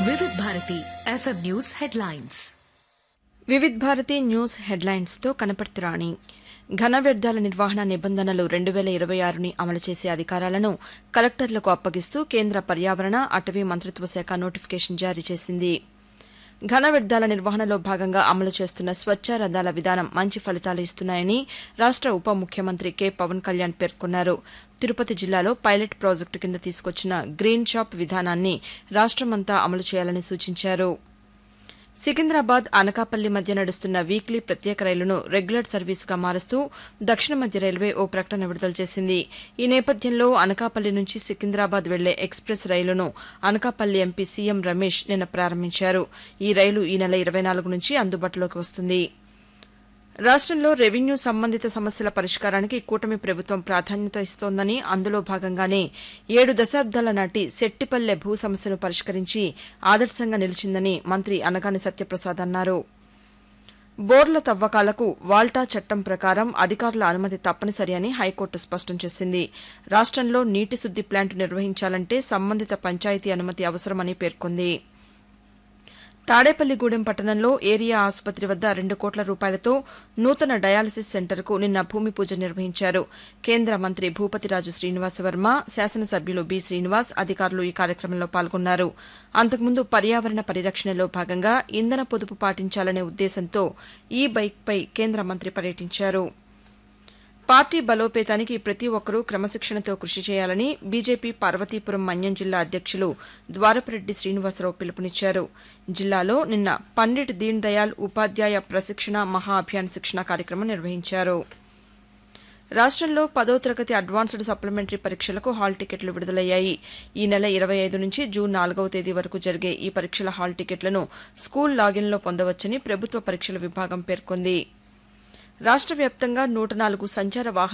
వివిధ Bharati FM news headlines Vividh Bharati news హెడ్లైన్స్తో కనపర్తి రాణి ఘన వ్యర్థాల నిర్వహణ నిబంధనలు రెండు వేల ఇరవై ఆరుని అమలు చేసే అధికారాలను కలెక్టర్లకు అప్పగిస్తూ కేంద్ర పర్యావరణ అటవీ మంత్రిత్వ శాఖ నోటిఫికేషన్ జారీ చేసింది ఘన వ్యర్థాల నిర్వహణలో భాగంగా అమలు చేస్తున్న స్వచ్ఛ రథాల విధానం మంచి ఫలితాలు ఇస్తున్నాయని రాష్ట ఉప ముఖ్యమంత్రి కె పవన్ కళ్యాణ్ పేర్కొన్నారు తిరుపతి జిల్లాలో పైలట్ ప్రాజెక్టు కింద తీసుకొచ్చిన గ్రీన్ షాప్ విధానాన్ని రాష్టమంతా అమలు చేయాలని సూచించారు సికింద్రాబాద్ అనకాపల్లి మధ్య నడుస్తున్న వీక్లీ ప్రత్యేక రైలును రెగ్యులర్ సర్వీసుగా మారుస్తూ దక్షిణ మధ్య రైల్వే ఓ ప్రకటన విడుదల చేసింది ఈ నేపథ్యంలో అనకాపల్లి నుంచి సికింద్రాబాద్ వెళ్లే ఎక్స్ప్రెస్ రైలును అనకాపల్లి ఎంపీ సీఎం రమేష్ నిన్న ప్రారంభించారు ఈ రైలు ఈ నెల ఇరవై నాలుగు నుంచి అందుబాటులోకి వస్తుంది రాష్టంలో రెవెన్యూ సంబంధిత సమస్యల పరిష్కారానికి కూటమి ప్రభుత్వం ప్రాధాన్యత ఇస్తోందని అందులో భాగంగానే ఏడు దశాబ్దాల నాటి సెట్టిపల్లె భూ సమస్యను పరిష్కరించి ఆదర్శంగా నిలిచిందని మంత్రి అనగాని సత్యప్రసాద్ అన్నారు బోర్ల తవ్వకాలకు వాల్టా చట్టం ప్రకారం అధికారుల అనుమతి తప్పనిసరి అని హైకోర్టు స్పష్టం చేసింది రాష్టంలో నీటి శుద్ది ప్లాంట్ నిర్వహించాలంటే సంబంధిత పంచాయతీ అనుమతి అవసరమని పేర్కొంది తాడేపల్లిగూడెం పట్టణంలో ఏరియా ఆసుపత్రి వద్ద రెండు కోట్ల రూపాయలతో నూతన డయాలసిస్ సెంటర్కు నిన్న భూమి పూజ నిర్వహించారు కేంద్ర మంత్రి భూపతిరాజు శ్రీనివాసవర్మ శాసనసభ్యులు బి శ్రీనివాస్ అధికారులు ఈ కార్యక్రమంలో పాల్గొన్నారు అంతకుముందు పర్యావరణ పరిరక్షణలో భాగంగా ఇంధన పొదుపు పాటించాలనే ఉద్దేశంతో ఈ బైక్పై కేంద్ర మంత్రి పర్యటించారు పార్టీ బలోపేతానికి ప్రతి ఒక్కరూ క్రమశిక్షణతో కృషి చేయాలని బీజేపీ పార్వతీపురం మన్యం జిల్లా అధ్యక్షులు ద్వారపురెడ్డి శ్రీనివాసరావు పిలుపునిచ్చారు జిల్లాలో నిన్న పండిట్ దీన్ దయాళ్ ఉపాధ్యాయ ప్రశిక్షణ మహా అభియాన్ శిక్షణ కార్యక్రమం నిర్వహించారు రాష్టంలో పదో తరగతి అడ్వాన్స్డ్ సప్లిమెంటరీ పరీక్షలకు హాల్ టికెట్లు విడుదలయ్యాయి ఈ నెల ఇరవై ఐదు నుంచి జూన్ నాలుగవ తేదీ వరకు జరిగే ఈ పరీక్షల హాల్ టికెట్లను స్కూల్ లాగిన్లో పొందవచ్చని ప్రభుత్వ పరీక్షల విభాగం పేర్కొంది రాష్ట వ్యాప్తంగా నూట నాలుగు సంచార వాహన